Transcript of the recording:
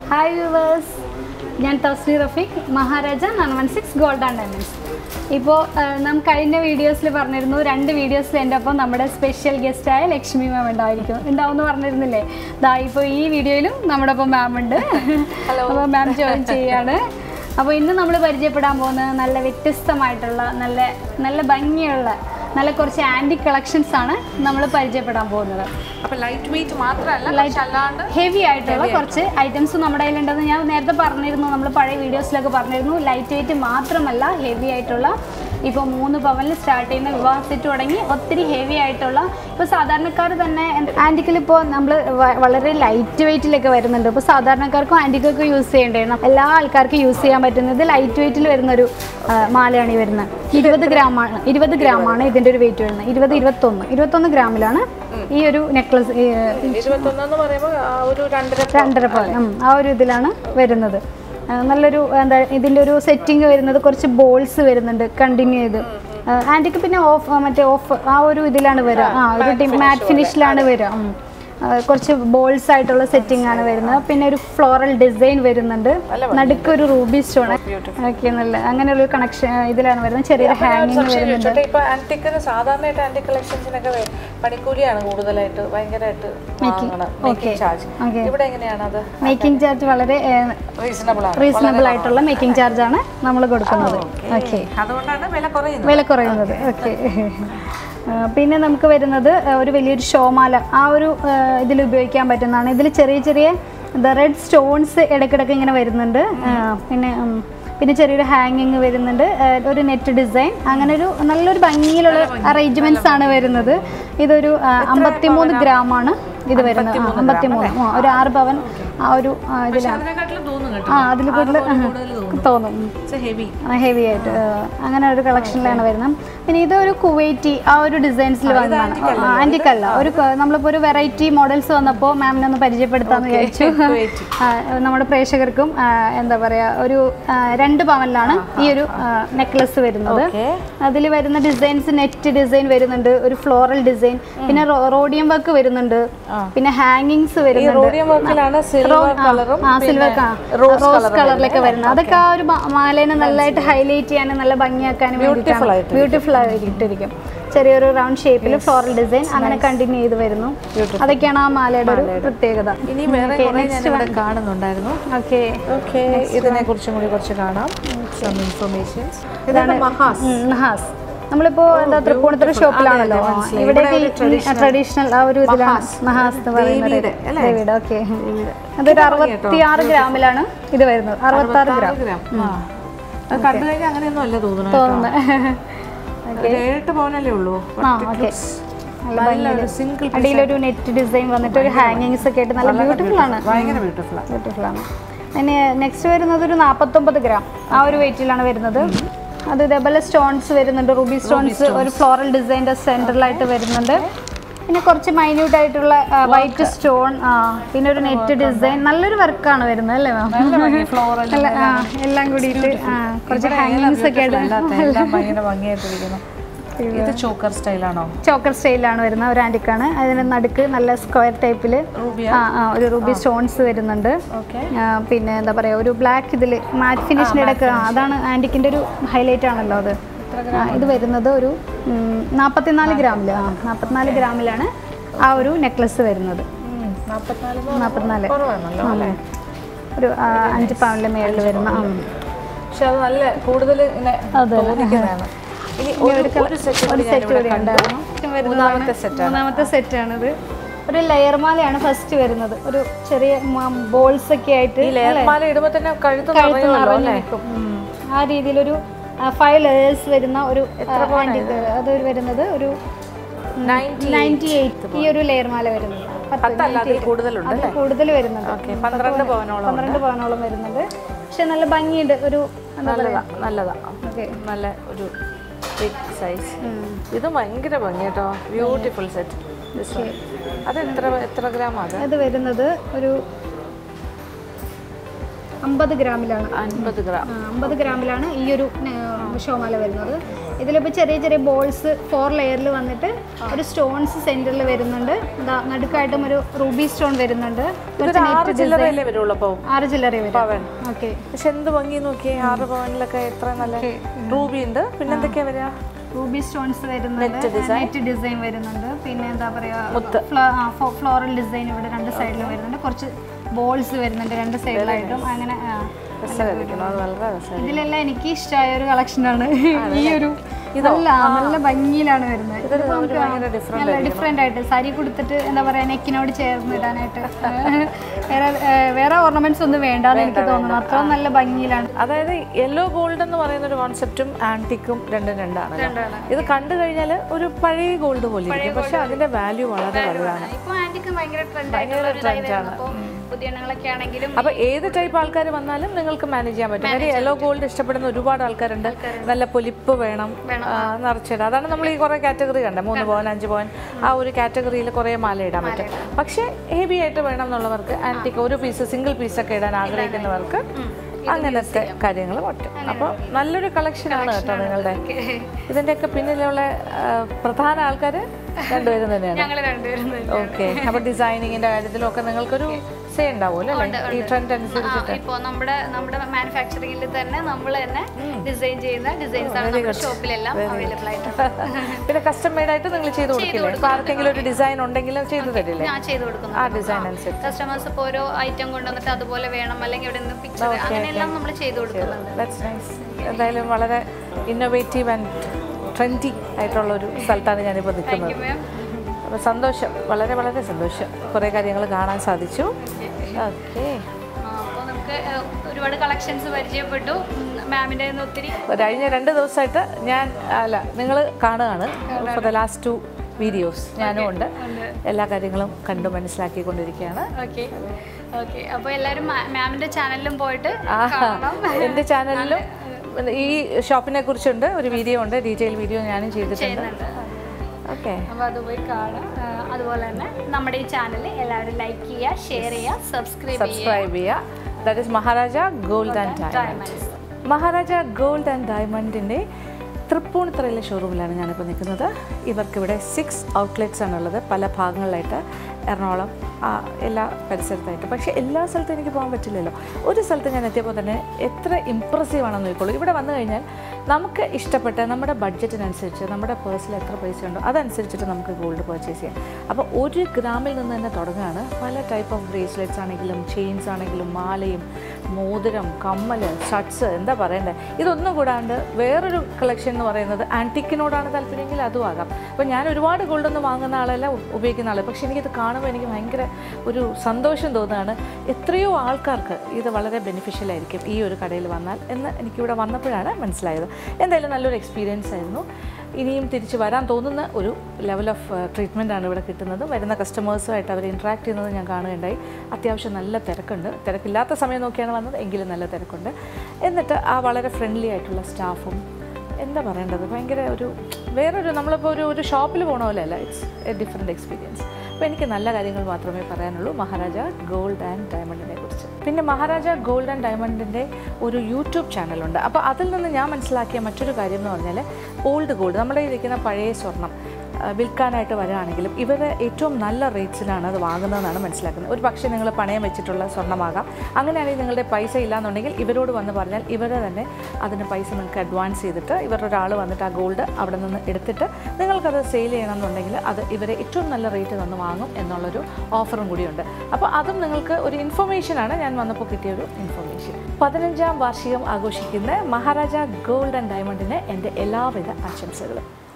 Hi viewers ഞാൻ Thasni Rafeeq Maharaja nine one six gold and diamonds ഇപ്പോൾ നാം കഴിഞ്ഞ വീഡിയോസിൽ പറഞ്ഞിരുന്നു രണ്ട് വീഡിയോസിൽ എൻ്റെ ഒപ്പം നമ്മുടെ സ്പെഷ്യൽ ഗസ്റ്റായ ലക്ഷ്മി മാം ഉണ്ടായിരിക്കും ഉണ്ടാവുമെന്ന് പറഞ്ഞിരുന്നില്ലേ ദാ ഇപ്പോൾ ഈ വീഡിയോയിലും നമ്മുടെ ഒപ്പം മാം ഉണ്ട് അപ്പോൾ മാം ജോയിൻ ചെയ്യാണ് അപ്പോൾ ഇന്ന് നമ്മൾ പരിചയപ്പെടാൻ പോകുന്നത് നല്ല വ്യത്യസ്തമായിട്ടുള്ള നല്ല നല്ല ഭംഗിയുള്ള നല്ല കുറച്ച് ആൻറ്റി കളക്ഷൻസ് ആണ് നമ്മൾ പരിചയപ്പെടാൻ പോകുന്നത് അപ്പൊ ലൈറ്റ് വെയിറ്റ് മാത്രമല്ല പക്ഷെ അല്ലാണ്ട് ഹെവി ആയിട്ടുള്ള കുറച്ച് ഐറ്റംസ് നമ്മുടെ കയ്യിലുണ്ടെന്ന് ഞാൻ നേരത്തെ പറഞ്ഞിരുന്നു നമ്മൾ പഴയ വീഡിയോസിലൊക്കെ പറഞ്ഞിരുന്നു ലൈറ്റ് വെയിറ്റ് മാത്രമല്ല ഹെവി ആയിട്ടുള്ള ഇപ്പോൾ മൂന്ന് പവനിൽ സ്റ്റാർട്ട് ചെയ്യുന്ന വിവാഹ സെറ്റ് തുടങ്ങി ഒത്തിരി ഹെവി ആയിട്ടുള്ള ഇപ്പോൾ സാധാരണക്കാർ തന്നെ ആൻറ്റിക്കിൽ ഇപ്പോൾ നമ്മൾ വളരെ ലൈറ്റ് വെയിറ്റിലൊക്കെ വരുന്നുണ്ട് ഇപ്പോൾ സാധാരണക്കാർക്കും ആൻറ്റിക്കൊക്കെ യൂസ് ചെയ്യേണ്ടേ എല്ലാ ആൾക്കാർക്കും യൂസ് ചെയ്യാൻ പറ്റുന്നത് ലൈറ്റ് വെയിറ്റിൽ വരുന്നൊരു ആ, മാലയാണ് ഈ വരുന്നത് ഇരുപത് ഗ്രാമാണ് ഇരുപത് ഗ്രാമാണ് ഇതിൻ്റെ ഒരു വെയിറ്റ് വരുന്നത് ഇരുപത് ഇരുപത്തൊന്ന് ഇരുപത്തൊന്ന് ഗ്രാമിലാണ് ഈ ഒരു നെക്ലസ് ഇരുപത്തൊന്നെന്ന് പറയുമ്പോൾ ആ ഒരു രണ്ടര രണ്ടര പവൻ ഉം, ആ ഒരു ഇതിലാണ് വരുന്നത് ആ, നല്ലൊരു എന്താ ഇതിൻ്റെ ഒരു സെറ്റിംഗ് വരുന്നത് കുറച്ച് ബോൾസ് വരുന്നുണ്ട് കണ്ടിന്യൂ ചെയ്ത് ആൻറ്റിക്ക് പിന്നെ ഓഫ് മറ്റേ ഓഫ് ആ ഒരു ഇതിലാണ് വരിക ആ ഒരു മാറ്റ് ഫിനിഷിലാണ് വരിക ഉം. ആ, കുറച്ച് ബോൾസ് ആയിട്ടുള്ള സെറ്റിംഗ് ആണ് വരുന്നത് പിന്നെ ഒരു ഫ്ലോറൽ ഡിസൈൻ വരുന്നുണ്ട് നടുക്ക് ഒരു റൂബി സ്റ്റോൺ ഓക്കെ നല്ല അങ്ങനെ ഒരു കണക്ഷൻ ഇതിലാണ് വരുന്നത് ചെറിയൊരു ഹാങ്ങിങ് വരുന്നുണ്ട് ചോട്ടെ ഇപ്പൊ ആന്റിക്കിന് സാധാരണയായിട്ട് ആന്റി കളക്ഷൻസിനൊക്കെ വേ- പണിക്കൂലിയാണ് കൂടുതലായിട്ട് ഭയങ്കരമായിട്ട് വാങ്ങണം മേക്കിംഗ് ചാർജ് Okay. ഇവിടെ എങ്ങനെയാണ് അത് മേക്കിംഗ് ചാർജ് വളരെ റീസണബിൾ ആണ് റീസണബിൾ ആയിട്ടുള്ള മേക്കിംഗ് ചാർജ് ആണ് നമ്മൾ കൊടുക്കുന്നത് ഓക്കെ അതുകൊണ്ടാണ് വില കുറയുന്നത് വില കുറയുന്നത് ഓക്കെ പിന്നെ നമുക്ക് വരുന്നത് ആ, ഒരു വലിയൊരു ഷോമാല ആ ഒരു ഇതിൽ ഉപയോഗിക്കാൻ പറ്റുന്നതാണ് ഇതിൽ ചെറിയ ചെറിയ എന്താ റെഡ് സ്റ്റോൺസ് ഇടയ്ക്കിടയ്ക്ക് ഇങ്ങനെ വരുന്നുണ്ട് ആ, പിന്നെ ഉം, പിന്നെ ചെറിയൊരു ഹാങ്ങിങ് വരുന്നുണ്ട് ആ, ഒരു നെറ്റ് ഡിസൈൻ അങ്ങനെ ഒരു നല്ലൊരു ഭംഗിയിലുള്ള അറേഞ്ച്മെന്റ്സ് ആണ് വരുന്നത് ഇതൊരു അമ്പത്തിമൂന്ന് ഗ്രാമാണ് ഇത് വരുന്നത് ആ, അമ്പത്തിമൂന്ന് ആ, ഒരു ആറ് പവൻ ആ ഒരു ആ, ഇതിലാണ് അതിനെക്കാട്ടിലും തോന്നും കേട്ടോ ആ അതിൽ കൂടുതൽ തോന്നും ഉം. ഹെവി ഹെവി ആയിട്ട് ആ, അങ്ങനെ ഒരു കളക്ഷനിലാണ് വരുന്നത് പിന്നെ ഇതൊരു കുവൈറ്റി ആ ഒരു ഡിസൈൻസിൽ വന്നതാണ് ആൻറ്റിക്കല്ല ഒരു ക- നമ്മളിപ്പോൾ ഒരു വെറൈറ്റി മോഡൽസ് വന്നപ്പോൾ മാമിനെ ഒന്ന് പരിചയപ്പെടുത്താമെന്ന് വിചാരിച്ചു ആ, നമ്മുടെ പ്രേക്ഷകർക്കും ആ, എന്താ പറയുക ഒരു ആ, രണ്ട് പവനിലാണ് ഈ ഒരു നെക്ലസ് വരുന്നത് അതിൽ വരുന്ന ഡിസൈൻസ് നെറ്റ് ഡിസൈൻ വരുന്നുണ്ട് ഒരു ഫ്ലോറൽ ഡിസൈൻ പിന്നെ റോഡിയം വർക്ക് വരുന്നുണ്ട് പിന്നെ ഹാങ്ങിങ്സ് വരുന്നുണ്ട് റോഡിയം വർക്കിലാണ് സിൽവർ കളറും ആ സിൽവർ റോസ് കളറിലൊക്കെ വരുന്നത് അതൊക്കെ ആ ഒരു മ- മാലേനെ നല്ലതായിട്ട് ഹൈലൈറ്റ് ചെയ്യാനും നല്ല ഭംഗിയാക്കാനും ബ്യൂട്ടിഫുൾ ആയിട്ടിരിക്കും ചെറിയൊരു റൗണ്ട് ഷേപ്പിൽ ഫ്ലോറൽ ഡിസൈൻ അങ്ങനെ കണ്ടിന്യൂ ചെയ്ത് വരുന്നു അതൊക്കെയാണ് ആ മാലയുടെ ഒരു പ്രത്യേകത ഇനി വേറെ കുറേ ഞാൻ ഇവിടെ കാണുന്നുണ്ടായിരുന്നു ഓക്കെ ഓക്കെ ഇതിനെ കുറിച്ചും കൂടി കുറച്ച് കാണാം സം ഇൻഫർമേഷൻസ് ഇതാണ് മഹാസ് നഹാസ് നമ്മളിപ്പോ എന്താ തൃപ്പൂണിത്തുറ ഷോപ്പിലാണല്ലോ ഇവിടെയൊക്കെ ട്രഡീഷണൽ ആ ഒരു ഇതിലാണ് നഹാസ് എന്ന് പറയുന്നത് ദേവിയുടെ ഓക്കെ അതൊരു അറുപത്തി ആറ് ഗ്രാമിലാണ് ഇത് വരുന്നത് അറുപത്തി ആറ് ഗ്രാം ഗ്രാം ആ അത് കണ്ടു കഴിഞ്ഞാൽ അങ്ങനെയൊന്നും അല്ല തോന്നുന്നു തോന്നുന്നത് ഒരു ഏഴെട്ട് പവനല്ലേ ഉള്ളൂ ആ ഓക്കെ നല്ലൊരു സിംഗിൾ അടിയിലൊരു നെറ്റ് ഡിസൈൻ വന്നിട്ട് ഒരു ഹാങ്ങിങ്സ് ഒക്കെ ആയിട്ട് നല്ല ബ്യൂട്ടിഫുൾ ആണ് ഭയങ്കര ബ്യൂട്ടിഫുൾ ബ്യൂട്ടിഫുൾ ആണ് പിന്നെ നെക്സ്റ്റ് വരുന്നത് ഒരു നാൽപ്പത്തൊമ്പത് ഗ്രാം ആ ഒരു വെയിറ്റിലാണ് വരുന്നത് അത് ഇതേപോലെ സ്റ്റോൺസ് വരുന്നുണ്ട് റൂബി സ്റ്റോൺസ് ഒരു ഫ്ലോറൽ ഡിസൈൻ്റെ സെൻറ്ററിലായിട്ട് വരുന്നുണ്ട് പിന്നെ കുറച്ച് മൈന്യൂട്ട് ആയിട്ടുള്ള വൈറ്റ് സ്റ്റോൺ ആ പിന്നെ ഒരു നെറ്റ് ഡിസൈൻ നല്ലൊരു വർക്കാണ് വരുന്നത് അല്ലേ മാം ഫ്ലോറൽ അല്ല ആ എല്ലാം കൂടിയിട്ട് ആ കുറച്ച് ഹാങ്ങിങ്സ് ഒക്കെ ആയിട്ട് എല്ലാം ഭയങ്കര ഭംഗിയായിട്ടിരിക്കുന്നു ഇത് ചോക്കർ സ്റ്റൈലാണോ ചോക്കർ സ്റ്റൈലാണ് വരുന്ന ഒരു ആൻറ്റിക്കാണ് അതിന് നടുക്ക് നല്ല സ്ക്വയർ ടൈപ്പിൽ റൂബിയ ആ ആ ഒരു റൂബി സ്റ്റോൺസ് വരുന്നുണ്ട് ഓക്കെ ആ, പിന്നെ എന്താ പറയുക ഒരു ബ്ലാക്ക് ഇതിൽ മാറ്റ് ഫിനിഷിൻ്റെ ഇടയ്ക്ക് ആ, അതാണ് ആൻറ്റിക്കിൻ്റെ ഒരു ഹൈലൈറ്റ് ആണല്ലോ അത് ആ, ഇത് വരുന്നത് ഒരു ഉം, നാൽപ്പത്തിനാല് ഗ്രാമിൽ ആ നാൽപ്പത്തിനാല് ഗ്രാമിലാണ് ആ ഒരു നെക്ലസ് വരുന്നത് നാൽപ്പത്തിനാല് നാൽപ്പത്തിനാല് കുറവാണല്ലോ അല്ലേ ഒരു ആ, അഞ്ച് പവനിൽ മേളിൽ വരുന്ന ആ. പക്ഷെ അത് നല്ല കൂടുതൽ ഇങ്ങനെ തോന്നിക്കുന്നതാണ് ഇനി ഒരു ഒരു സെറ്റ് കൂടി ഞാൻ സെറ്റ് ഇവിടെ കൂടി കണ്ടു ഉണ്ടായിരുന്നു മൂന്നാമത്തെ സെറ്റ് മൂന്നാമത്തെ സെറ്റാണിത് ഒരു ലെയർ മാലയാണ് ഫസ്റ്റ് വരുന്നത് ഒരു ചെറിയ ബോൾസ് ഒക്കെ ആയിട്ട് ഈ ലെയർ മാല ഇടുമ്പോൾ തന്നെ കഴുത്ത് കഴുത്ത് നിറയുമല്ലോ നിറഞ്ഞു അല്ലേ നിൽക്കും ആ രീതിയിലൊരു ഫൈവ് ലെയേഴ്സ് വരുന്ന ഒരു ആൻറ്റിക് അത് വരുന്നത് ഒരു നയൻറ്റി നയൻറ്റി എയ്റ്റ് ഈ ഒരു ലെയർ മാല വരുന്നത് പത്ത് പത്തല്ല അതിൽ കൂടുതലുണ്ട് അത് കൂടുതൽ വരുന്നുണ്ട് ഓക്കെ പന്ത്രണ്ട് പവനോളം പന്ത്രണ്ട് പവനോളം വരുന്നുണ്ട് പക്ഷെ നല്ല ഭംഗിയുണ്ട് ഒരു എന്താ നല്ലതാ നല്ലതാ ഓക്കെ നല്ല ഒരു ബിഗ് സൈസ് ഇത് ഭയങ്കര ഭംഗി കേട്ടോ ബ്യൂട്ടിഫുൾ സെറ്റ് അത് എത്ര എത്ര ഗ്രാം അത് അത് വരുന്നത് ഒരു അമ്പത് ഗ്രാമിലാണ് അൻപത് ഗ്രാം ആ, അമ്പത് ഗ്രാമിലാണ് ഈ ഒരു ഷോമാല വരുന്നത് ഇതിലിപ്പോൾ ചെറിയ ചെറിയ ബോൾസ് ഫോർ ലെയറിൽ വന്നിട്ട് ഒരു സ്റ്റോൺസ് സെന്ററിൽ വരുന്നുണ്ട് ഇതാ നടുക്കായിട്ടും ഒരു റൂബി സ്റ്റോൺ വരുന്നുണ്ട് ഇതൊരു ആറ് ചില്ലറയല്ലേ വരുള്ളൂ അപ്പോൾ ആറ് ചില്ലറ വരും പവൻ ഓക്കെ പക്ഷെ എന്ത് ഭംഗി നോക്കിയേ ആറ് പവനിലൊക്കെ എത്ര നല്ല റൂബി ഉണ്ട് പിന്നെ എന്തൊക്കെയാ വരിക റൂബി സ്റ്റോൺസ് വരുന്നുണ്ട് നെറ്റ് ഡിസൈൻ വരുന്നുണ്ട് പിന്നെ എന്താ പറയാ ഫ്ലോറൽ ഡിസൈൻ ഇവിടെ രണ്ട് സൈഡിലും വരുന്നുണ്ട് കുറച്ച് ബോൾസ് വരുന്നുണ്ട് രണ്ട് സൈഡിലായിട്ടും അങ്ങനെ ആ. രസമായിരിക്കണം അത് വളരെ രസം ഇതിലെല്ലാം എനിക്ക് ഇഷ്ടമായ ഒരു കളക്ഷനാണ് ഈ ഒരു നല്ല നല്ല ഭംഗിയിലാണ് വരുന്നത് ഇതിപ്പോ നമുക്ക് ഭയങ്കര different നല്ല ഡിഫറെന്റ് ആയിട്ട് സാരി കൊടുത്തിട്ട് എന്താ പറയാ നെക്കിനോട് ചേർന്ന് ഇടാനായിട്ട് വേറെ ഏഹ് വേറെ ഓർണമെന്റ്സ് ഒന്നും വേണ്ടാന്ന് എനിക്ക് തോന്നുന്നു അത്ര നല്ല ഭംഗിയിലാണ് അതായത് യെല്ലോ ഗോൾഡ് എന്ന് പറയുന്ന ഒരു കോൺസെപ്റ്റും ആന്റിക്കും രണ്ടും രണ്ടാണ് ഇത് കണ്ടു കഴിഞ്ഞാൽ ഒരു പഴയ ഗോൾഡ് പോലെ ഇരിക്കും പക്ഷെ അതിന്റെ വാല്യൂ വളരെ വലുതാണ് ഇപ്പൊ ആന്റിക്ക് ഭയങ്കര ട്രെൻഡ് ആയിട്ടുള്ള ഒരു ഇതായി വരുന്നു. അപ്പൊ പുതിയ എണ്ണങ്ങളൊക്കെ ആണെങ്കിലും അപ്പൊ ഏത് ടൈപ്പ് ആൾക്കാർ വന്നാലും നിങ്ങൾക്ക് മാനേജ് ചെയ്യാൻ പറ്റും കാര്യം യെല്ലോ ഗോൾഡ് ഇഷ്ടപ്പെടുന്ന ഒരുപാട് ആൾക്കാരുണ്ട് നല്ല പൊലിപ്പ് വേണം ആ, നിറച്ചിടാം അതാണ് നമ്മൾ ഈ കുറെ കാറ്റഗറി കണ്ടത് മൂന്ന് പവൻ അഞ്ച് പവൻ ആ ഒരു കാറ്റഗറിയിൽ കുറെ മാല ഇടാൻ പറ്റും പക്ഷേ ഹെവി ആയിട്ട് വേണം എന്നുള്ളവർക്ക് ആന്റിക്ക് ഒരു പീസ് സിംഗിൾ പീസൊക്കെ ഇടാൻ ആഗ്രഹിക്കുന്നവർക്ക് അങ്ങനത്തെ കാര്യങ്ങൾ പറ്റും അപ്പോൾ നല്ലൊരു കളക്ഷനാണ് കേട്ടോ നിങ്ങളുടെ ഇതിൻ്റെയൊക്കെ പിന്നിലുള്ള ആ, പ്രധാന ആൾക്കാർ രണ്ടുപേരും തന്നെയാണ് ഞങ്ങൾ രണ്ടുപേരും ഓക്കെ അപ്പോൾ ഡിസൈനിങ്ങിന്റെ കാര്യത്തിലൊക്കെ നിങ്ങൾക്കൊരു സേ ഉണ്ടാവുമല്ലോ അല്ലേ ഈ ട്രെൻഡ് അനുസരിച്ചിട്ട് ഇപ്പോൾ നമ്മുടെ നമ്മുടെ മാനുഫാക്ചറിംഗിൽ തന്നെ നമ്മൾ തന്നെ ഡിസൈൻ ചെയ്യുന്ന ഡിസൈൻസ് ആണ് നമ്മുടെ ഷോപ്പിലെല്ലാം അവൈലബിൾ ആയിട്ട് പിന്നെ കസ്റ്റം മെയ്ഡ് ആയിട്ട് നിങ്ങൾ ചെയ്ത് കൊടുക്കില്ലേ അപ്പോൾ ആർക്കെങ്കിലും ഒരു ഡിസൈൻ ഉണ്ടെങ്കിൽ ചെയ്തു തരില്ലേ ഞാൻ ചെയ്ത് കൊടുക്കുന്നു ആ ഡിസൈൻ അനുസരിച്ച് കസ്റ്റമേഴ്സ് ഇപ്പോൾ ഓരോ ഐറ്റം കൊണ്ടുവന്നിട്ട് അതുപോലെ വേണം അല്ലെങ്കിൽ ഇവിടെ നിന്ന് പിക്ചർ അങ്ങനെയെല്ലാം നമ്മൾ ചെയ്ത് കൊടുക്കുന്നുണ്ട് ദാറ്റ്സ് നൈസ് എന്തായാലും വളരെ ഇന്നോവേറ്റീവ് ആൻഡ് ട്രെൻഡി ആയിട്ടുള്ള ഒരു സ്ഥലത്താണ് ഞാനിപ്പോൾ നിൽക്കുന്നത് മാം അപ്പോൾ സന്തോഷം വളരെ വളരെ സന്തോഷം കുറേ കാര്യങ്ങൾ കാണാൻ സാധിച്ചു ഓക്കെ അപ്പോൾ നമുക്ക് ഏഹ്, ഒരുപാട് കളക്ഷൻസ് പരിചയപ്പെട്ടു മാമിൻ്റെ നിന്ന് ഒത്തിരി കഴിഞ്ഞ രണ്ട് ദിവസമായിട്ട് ഞാൻ അല്ല നിങ്ങൾ കാണുകയാണ് for the last two videos ഞാനും ഉണ്ട് എല്ലാ കാര്യങ്ങളും കണ്ടു മനസ്സിലാക്കിക്കൊണ്ടിരിക്കുകയാണ് ഓക്കെ ഓക്കെ അപ്പോൾ എല്ലാവരും മാമിൻ്റെ ചാനലിലും പോയിട്ട് ആഹാ. എൻ്റെ ചാനലിലും ഈ ഷോപ്പിനെ കുറിച്ചുണ്ട് ഒരു വീഡിയോ ഉണ്ട് ഡീറ്റെയിൽ വീഡിയോ ഞാനും ചെയ്തിട്ടുണ്ട് ചെയ്യുന്നുണ്ട് ഓക്കെ അപ്പോൾ അത് പോയി കാണാം ആ, അതുപോലെ തന്നെ നമ്മുടെ ഈ ചാനൽ എല്ലാവരും ലൈക്ക് ചെയ്യുക ഷെയർ ചെയ്യുക സബ്സ്ക്രൈബ് ചെയ്യുക സബ്സ്ക്രൈബ് ചെയ്യുക that is Maharaja gold and diamond Maharaja gold and ഡയമണ്ടിൻ്റെ തൃപ്പൂണിത്തറയിലെ ഷോറൂമിലാണ് ഞാനിപ്പോൾ നിൽക്കുന്നത് ഇവർക്കിവിടെ സിക്സ് ഔട്ട്ലെറ്റ്സ് ആണുള്ളത് പല ഭാഗങ്ങളിലായിട്ട് എറണാകുളം ആ, എല്ലാ പരിസരത്തായിട്ട് പക്ഷേ എല്ലാ സ്ഥലത്തും എനിക്ക് പോകാൻ പറ്റില്ലല്ലോ ഒരു സ്ഥലത്ത് ഞാൻ എത്തിയപ്പോൾ തന്നെ എത്ര ഇമ്പ്രസീവ് ആണെന്ന് നോക്കിക്കോളൂ ഇവിടെ വന്നു കഴിഞ്ഞാൽ നമുക്ക് ഇഷ്ടപ്പെട്ട നമ്മുടെ ബഡ്ജറ്റിനനുസരിച്ച് നമ്മുടെ പേഴ്സിൽ എത്ര പൈസ ഉണ്ടോ അതനുസരിച്ചിട്ട് നമുക്ക് ഗോൾഡ് പർച്ചേസ് ചെയ്യാം അപ്പോൾ ഒരു ഗ്രാമിൽ നിന്ന് തന്നെ തുടങ്ങുകയാണ് പല ടൈപ്പ് ഓഫ് ബ്രേസ്ലെറ്റ്സ് ആണെങ്കിലും ചെയിൻസ് ആണെങ്കിലും മാലയും മോതിരം കമ്മൽ ഷർട്ട്സ് എന്താ പറയണ്ടേ ഇതൊന്നും കൂടാണ്ട് വേറൊരു കളക്ഷൻ എന്ന് പറയുന്നത് ആൻറ്റിക്കിനോടാണ് താല്പര്യമെങ്കിൽ അതും ആകാം അപ്പോൾ ഞാൻ ഒരുപാട് ഗോൾഡൊന്നും വാങ്ങുന്ന ആളല്ല ഉ- ഉപയോഗിക്കുന്ന ആൾ പക്ഷേ എനിക്കിത് കാണുമ്പോൾ എനിക്ക് ഭയങ്കര ഒരു സന്തോഷം തോന്നുകയാണ് എത്രയോ ആൾക്കാർക്ക് ഇത് വളരെ ബെനിഫിഷ്യൽ ആയിരിക്കും ഈ ഒരു കടയിൽ വന്നാൽ എന്ന് എനിക്കിവിടെ വന്നപ്പോഴാണ് മനസ്സിലായത് എന്തായാലും നല്ലൊരു എക്സ്പീരിയൻസ് ആയിരുന്നു ഇനിയും തിരിച്ച് വരാൻ തോന്നുന്ന ഒരു ലെവൽ ഓഫ് ട്രീറ്റ്മെൻ്റ് ആണ് ഇവിടെ കിട്ടുന്നത് വരുന്ന കസ്റ്റമേഴ്സുമായിട്ട് അവർ ഇൻട്രാക്ട് ചെയ്യുന്നത് ഞാൻ കാണുകയുണ്ടായി അത്യാവശ്യം നല്ല തിരക്കുണ്ട് തിരക്കില്ലാത്ത സമയം നോക്കിയാണ് വന്നത് എങ്കിലും നല്ല തിരക്കുണ്ട് എന്നിട്ട് ആ വളരെ ഫ്രണ്ട്ലി ആയിട്ടുള്ള സ്റ്റാഫും എന്താ പറയേണ്ടത് ഭയങ്കര ഒരു വേറൊരു നമ്മളിപ്പോൾ ഒരു ഒരു ഷോപ്പിൽ പോകണ പോലെ അല്ല ഇറ്റ്സ് എ ഡിഫറെൻറ്റ് എക്സ്പീരിയൻസ് അപ്പോൾ എനിക്ക് നല്ല കാര്യങ്ങൾ മാത്രമേ പറയാനുള്ളൂ മഹാരാജ ഗോൾഡ് ആൻഡ് ഡയമണ്ടിനെ കുറിച്ച് പിന്നെ മഹാരാജ ഗോൾഡ് ആൻഡ് ഡയമണ്ടിൻ്റെ ഒരു യൂട്യൂബ് ചാനലുണ്ട് അപ്പോൾ അതിൽ നിന്ന് ഞാൻ മനസ്സിലാക്കിയ മറ്റൊരു കാര്യം എന്ന് പറഞ്ഞാൽ ഓൾഡ് ഗോൾഡ് നമ്മുടെ കയ്യിൽ ഇരിക്കുന്ന പഴയ സ്വർണം ആ, വിൽക്കാനായിട്ട് വരികയാണെങ്കിലും ഇവർ ഏറ്റവും നല്ല റേറ്റ്സിലാണ് അത് വാങ്ങുന്നതെന്നാണ് മനസ്സിലാക്കുന്നത് ഒരു പക്ഷേ നിങ്ങൾ പണയം വെച്ചിട്ടുള്ള സ്വർണ്ണമാകാം അങ്ങനെയാണെങ്കിൽ നിങ്ങളുടെ പൈസ ഇല്ലാന്നുണ്ടെങ്കിൽ ഇവരോട് വന്ന് പറഞ്ഞാൽ ഇവർ തന്നെ അതിന് പൈസ നിങ്ങൾക്ക് അഡ്വാൻസ് ചെയ്തിട്ട് ഇവരുടെ ഒരാൾ വന്നിട്ട് ആ ഗോൾഡ് അവിടെ നിന്ന് എടുത്തിട്ട് നിങ്ങൾക്കത് സെയിൽ ചെയ്യണമെന്നുണ്ടെങ്കിൽ അത് ഇവരെ ഏറ്റവും നല്ല റേറ്റ് തന്ന് വാങ്ങും എന്നുള്ളൊരു ഓഫറും കൂടിയുണ്ട് അപ്പോൾ അതും നിങ്ങൾക്ക് ഒരു ഇൻഫർമേഷനാണ് ഞാൻ വന്നപ്പോൾ കിട്ടിയ ഒരു ഇൻഫർമേഷൻ പതിനഞ്ചാം വാർഷികം ആഘോഷിക്കുന്ന മഹാരാജ ഗോൾഡ് ആൻഡ് ഡയമണ്ടിന് എൻ്റെ എല്ലാവിധ ആശംസകളും